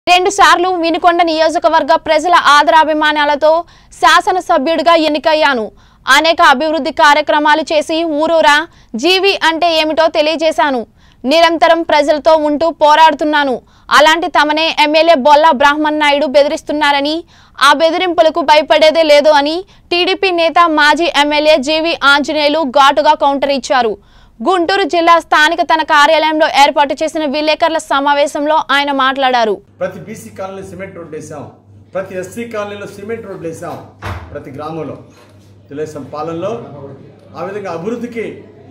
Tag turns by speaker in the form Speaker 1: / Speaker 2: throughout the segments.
Speaker 1: రెండు సార్లు వినుకొండ నియోజకవర్గ ప్రజల ఆదరాభిమానాలతో శాసనసభ్యుడిగా ఎన్నికయ్యాను అనేక అభివృద్ధి కార్యక్రమాలు చేసి ఊరూరా జీవి అంటే ఏమిటో తెలియజేశాను నిరంతరం ప్రజలతో ఉంటూ పోరాడుతున్నాను అలాంటి తమనే ఎమ్మెల్యే బొల్లా బ్రాహ్మణ్ నాయుడు బెదిరిస్తున్నారని ఆ బెదిరింపులకు భయపడేదే లేదు అని టీడీపీ నేత మాజీ ఎమ్మెల్యే జీవి ఆంజనేయులు ఘాటుగా కౌంటర్ ఇచ్చారు గుంటూరు జిల్లా స్థానిక తన కార్యాలయంలో ఏర్పాటు చేసిన విలేకరుల సమావేశంలో ఆయన మాట్లాడారు
Speaker 2: ప్రతి బీసీ కాలనీ సిమెంట్ రోడ్డు వేసాం ప్రతి ఎస్సీ కాలనీలో సిమెంట్ రోడ్లు వేసాం ప్రతి గ్రామంలో తెలుగుదేశం పాలనలో ఆ విధంగా అభివృద్ధికి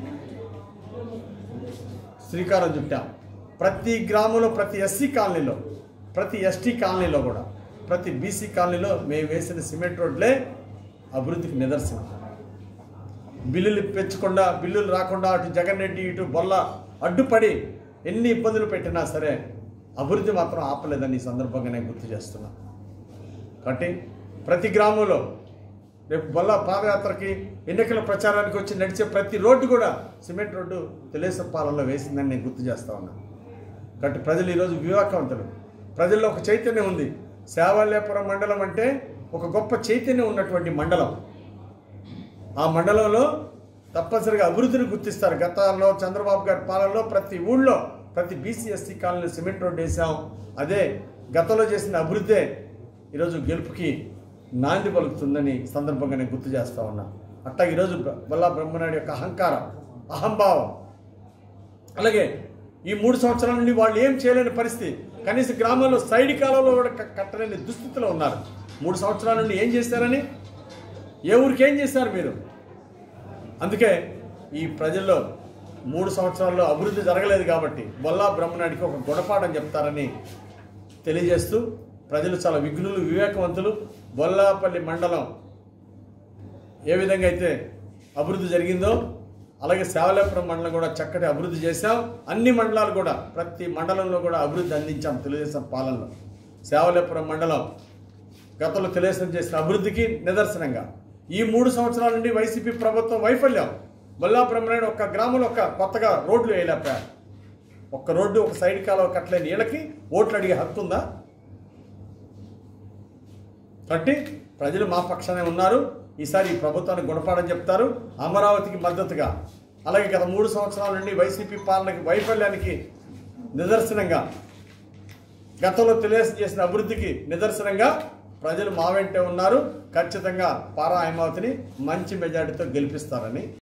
Speaker 2: శ్రీకారం చుట్టాం ప్రతి గ్రామంలో ప్రతి ఎస్సీ కాలనీలో ప్రతి ఎస్టీ కాలనీలో కూడా ప్రతి బీసీ కాలనీలో మేము వేసిన సిమెంట్ రోడ్లే అభివృద్ధికి నిదర్శనం బిల్లులు పెంచకుండా బిల్లులు రాకుండా అటు జగన్ రెడ్డి ఇటు బొల్ల అడ్డుపడి ఎన్ని ఇబ్బందులు పెట్టినా సరే అభివృద్ధి మాత్రం ఆపలేదని ఈ సందర్భంగా నేను గుర్తు చేస్తున్నా కాబట్టి ప్రతి గ్రామంలో రేపు బొల్ల పాదయాత్రకి ఎన్నికల ప్రచారానికి వచ్చి నడిచే ప్రతి రోడ్డు కూడా సిమెంట్ రోడ్డు తెలుగుదేశం పాలనలో వేసిందని నేను గుర్తు చేస్తా ఉన్నా కాబట్టి ప్రజలు ఈరోజు వివేకవంతులు ప్రజల్లో ఒక చైతన్యం ఉంది సేవాలేపురం మండలం అంటే ఒక గొప్ప చైతన్యం ఉన్నటువంటి మండలం ఆ మండలంలో తప్పనిసరిగా అభివృద్ధిని గుర్తిస్తారు గతంలో చంద్రబాబు గారి పాలనలో ప్రతి ఊళ్ళో ప్రతి బీసీ ఎస్సీ కాలనీలో సిమెంట్ రోడ్డు వేసాం అదే గతంలో చేసిన అభివృద్ధే ఈరోజు గెలుపుకి నాంది పలుకుతుందని ఈ సందర్భంగా నేను గుర్తు చేస్తా ఉన్నా అట్టా ఈరోజు బల్లా బ్రహ్మనాయుడు యొక్క అహంకారం అహంభావం అలాగే ఈ మూడు సంవత్సరాల నుండి వాళ్ళు ఏం చేయలేని పరిస్థితి కనీసం గ్రామాల్లో సైడ్ కాలంలో కూడా క- కట్టలేని దుస్థితిలో ఉన్నారు మూడు సంవత్సరాల నుండి ఏం చేశారని ఏ ఊరికి ఏం చేశారు మీరు అందుకే ఈ ప్రజల్లో మూడు సంవత్సరాల్లో అభివృద్ధి జరగలేదు కాబట్టి బొల్లా బ్రహ్మనాయుడికి ఒక గుణపాఠం చెప్తారని తెలియజేస్తూ ప్రజలు చాలా విఘ్నులు వివేకవంతులు బొల్లాపల్లి మండలం ఏ విధంగా అయితే అభివృద్ధి జరిగిందో అలాగే సేవలేపురం మండలం కూడా చక్కటి అభివృద్ధి చేశాం అన్ని మండలాలు కూడా ప్రతి మండలంలో కూడా అభివృద్ధి అందించాం తెలుగుదేశం పాలనలో సేవలేపురం మండలం గతంలో తెలుగుదేశం చేసిన అభివృద్ధికి నిదర్శనంగా ఈ మూడు సంవత్సరాల నుండి వైసీపీ ప్రభుత్వం వైఫల్యం బల్లా బ్రహ్మనాయుడు ఒక్క గ్రామంలో ఒక కొత్తగా రోడ్లు వేయలేపారు ఒక్క రోడ్డు ఒక సైడ్ కాలువ కట్టలేని నీళ్ళకి ఓట్లు అడిగే హక్కు ఉందా కాబట్టి ప్రజలు మా పక్షానే ఉన్నారు ఈసారి ఈ ప్రభుత్వానికి గుణపాఠం చెప్తారు అమరావతికి మద్దతుగా అలాగే గత మూడు సంవత్సరాల నుండి వైసీపీ పాలనకి వైఫల్యానికి నిదర్శనంగా గతంలో తెలుగుదేశం చేసిన అభివృద్ధికి నిదర్శనంగా ప్రజలు మా వెంటే ఉన్నారు ఖచ్చితంగా పారా హైమావతిని మంచి మెజార్టీతో గెలిపిస్తారని